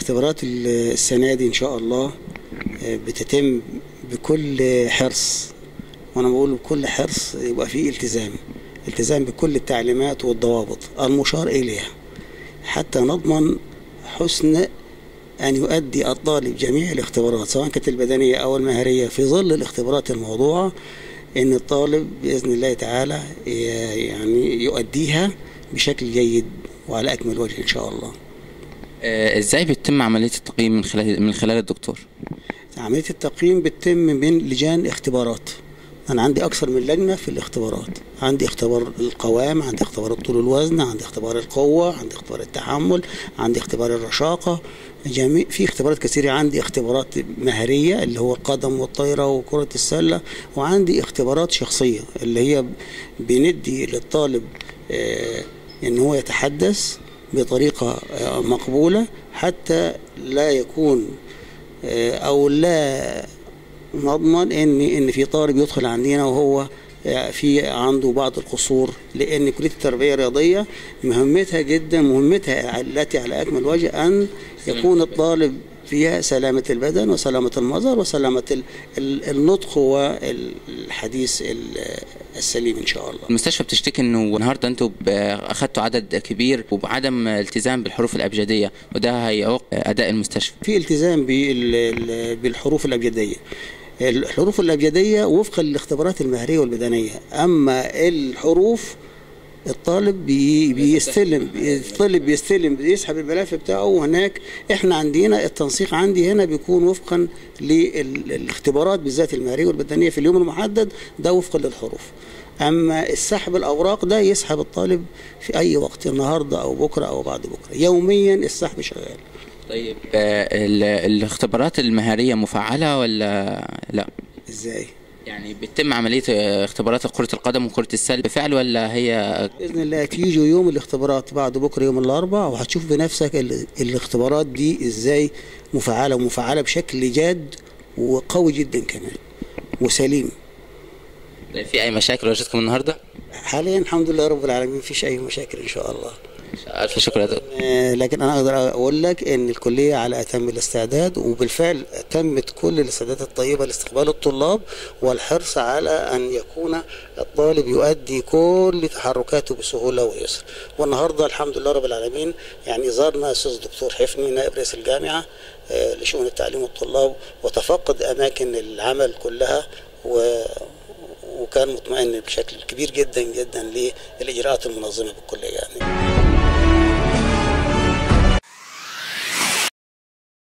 الاختبارات السنة دي إن شاء الله بتتم بكل حرص وأنا بقول بكل حرص يبقى فيه التزام التزام بكل التعليمات والضوابط المشار إليها حتى نضمن حسن أن يؤدي الطالب جميع الاختبارات سواء كانت البدنية أو المهرية في ظل الاختبارات الموضوعة أن الطالب بإذن الله تعالى يعني يؤديها بشكل جيد وعلى أكمل وجه إن شاء الله آه، ازاي بتتم عمليه التقييم من خلال من خلال الدكتور عملية التقييم بتتم من لجان اختبارات أنا عندي أكثر من لجنة في الاختبارات عندي اختبار القوام عندي اختبار الطول والوزن عندي اختبار القوة عندي اختبار التحمل عندي اختبار الرشاقة جميع في اختبارات كثيرة عندي اختبارات مهرية اللي هو القدم والطايرة وكرة السلة وعندي اختبارات شخصية اللي هي بندي للطالب آه، ان هو يتحدث بطريقة آه، مقبولة حتى لا يكون آه، او لا نضمن ان ان في طالب يدخل عندنا وهو في عنده بعض القصور لان كليه التربيه الرياضيه مهمتها جدا مهمتها التي على اكمل وجه ان يكون الطالب فيها سلامة البدن وسلامة المظهر وسلامة ال- ال- النطق والحديث ال- السليم إن شاء الله المستشفى بتشتكي انه النهارده انتوا ب- اخدتوا عدد كبير وبعدم التزام بالحروف الابجديه وده هيعوق اداء المستشفى في التزام بال- ال- بالحروف الأبجدية الحروف الأبجدية وفقا للاختبارات المهرية والبدنية أما الحروف الطالب بي بيستلم الطالب بيستلم بيسحب الملف بتاعه وهناك احنا عندنا التنسيق عندي هنا بيكون وفقا للاختبارات بالذات المهريه والبدنيه في اليوم المحدد ده وفقا للحروف اما السحب الاوراق ده يسحب الطالب في اي وقت النهارده او بكره او بعد بكره يوميا السحب شغال طيب آه، ال- الاختبارات المهاريه مفعله ولا لا ازاي يعني بتتم عمليه آه، اختبارات كره القدم وكره السله بفعل ولا هي باذن الله تيجوا يوم الاختبارات بعد بكره يوم الاربعاء وهتشوف بنفسك ال- الاختبارات دي ازاي مفعله ومفعله بشكل جاد وقوي جدا كمان وسليم في اي مشاكل واجهتكم النهارده حاليا الحمد لله رب العالمين مفيش اي مشاكل ان شاء الله الف شكر يا دكتور آه، لكن انا اقدر اقول لك ان الكليه على اتم الاستعداد وبالفعل تمت كل الاستعدادات الطيبه لاستقبال الطلاب والحرص على ان يكون الطالب يؤدي كل تحركاته بسهوله ويسر والنهارده الحمد لله رب العالمين يعني زارنا استاذ الدكتور حفني نائب رئيس الجامعه آه، لشؤون التعليم والطلاب وتفقد اماكن العمل كلها و وكان مطمئن بشكل كبير جدا جدا للاجراءات المنظمه بالكليه يعني